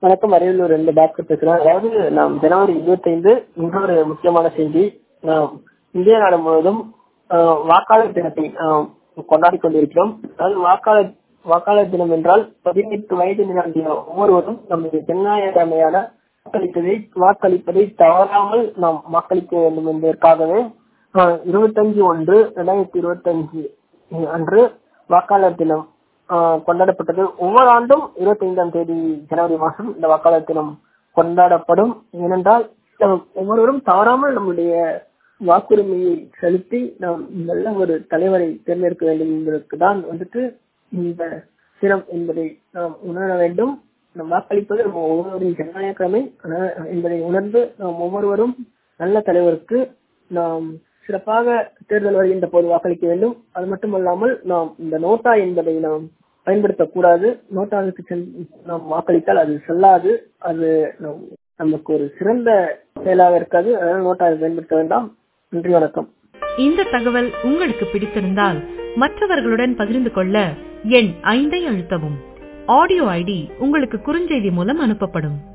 வணக்கம் அரியலூர் இருந்து டாக்டர் பேசுறேன் அதாவது நாம் ஜனவரி இருபத்தைந்து இன்னொரு முக்கியமான செய்தி நாம் இந்திய நாடு முழுவதும் ஆஹ், வாக்காளர் தினத்தை ஆஹ், கொண்டாடி கொண்டிருக்கிறோம் அதாவது வாக்காளர் வாக்காளர் தினம் என்றால் பதினெட்டு வயது நிரம்பிய ஒவ்வொருவரும் நமது ஜனநாயகமையான வாக்களிப்பதை வாக்களிப்பதை தவறாமல் நாம் வாக்களிக்க வேண்டும் என்பதற்காகவே ஆஹ், இருபத்தஞ்சு ஒன்று இரண்டாயிரத்தி இருபத்தஞ்சு அன்று வாக்காளர் தினம் ஆஹ் கொண்டாடப்பட்டது ஒவ்வொரு ஆண்டும் இருபத்தி ஐந்தாம் தேதி ஜனவரி மாதம் இந்த வாக்காளர் தினம் கொண்டாடப்படும் ஏனென்றால் நாம் ஒவ்வொருவரும் தவறாமல் நம்முடைய வாக்குரிமையை செலுத்தி நாம் நல்ல ஒரு தலைவரை தேர்ந்தெடுக்க வேண்டும் என்பதற்கு தான் வந்துட்டு இந்த தினம் என்பதை நாம் உணர வேண்டும் நாம் வாக்களிப்பது நம்ம ஒவ்வொருவரின் ஜனநாயக கடமை ஆனால் என்பதை உணர்ந்து நாம் ஒவ்வொருவரும் நல்ல தலைவருக்கு நாம் சிறப்பாக தேர்தல் வருகின்ற போது வாக்களிக்க வேண்டும் அது மட்டுமல்லாமல் நாம் இந்த நோட்டா என்பதை நாம் பயன்படுத்தக்கூடாது நோட்டாவுக்கு சென் நாம் வாக்களித்தால் அது செல்லாது அது நம்- நமக்கு ஒரு சிறந்த செயலாக இருக்காது அதனால் நோட்டாவை பயன்படுத்த வேண்டாம் நன்றி வணக்கம் இந்த தகவல் உங்களுக்கு பிடித்திருந்தால் மற்றவர்களுடன் பகிர்ந்து கொள்ள எண் ஐந்தை அழுத்தவும் ஆடியோ ஐடி உங்களுக்கு குறுஞ்செய்தி மூலம் அனுப்பப்படும்